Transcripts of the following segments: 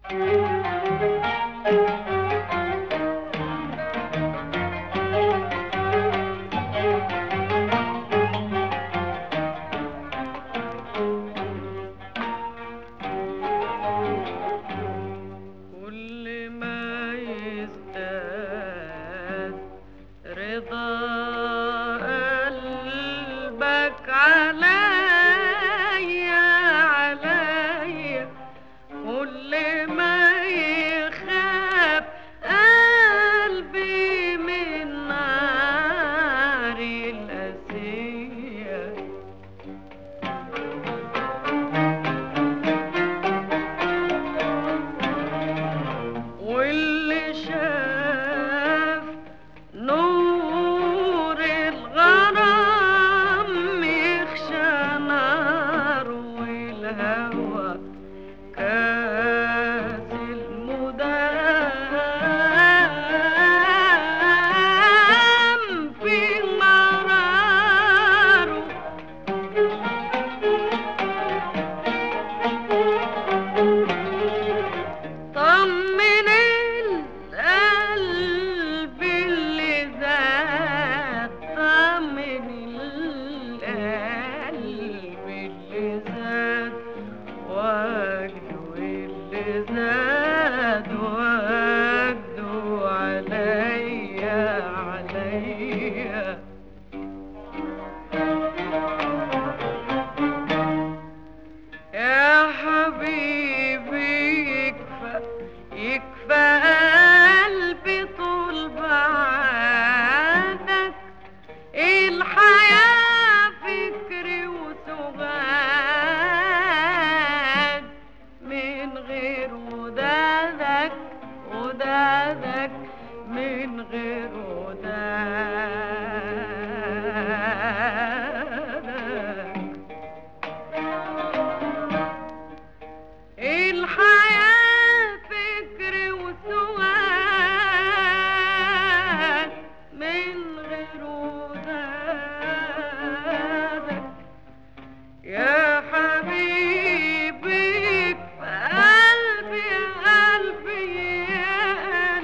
كل ما يزداد رضا قلبك عليا عليا كل ما يخاف قلبي من نار الأسية واللي شاف نور الغرام يخشى نار والهوى كاس المدام في مراره طمن القلب اللي زاد طمن القلب اللي زاد وجده اللي زاد وجده عليا عليا يا حبيبي يكفى يكفى قلبي طول بعدك الحياة فكري وسغاد من غير ودادك ودادك من غير ودادك الحياة فكر وسؤال من غير ودادك يا حبيبي في قلبي قلبي يا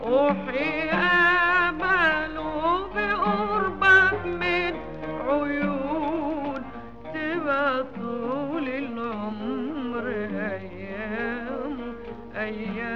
روحي امله بقربك من عيون تبقى طول العمر ايام ايام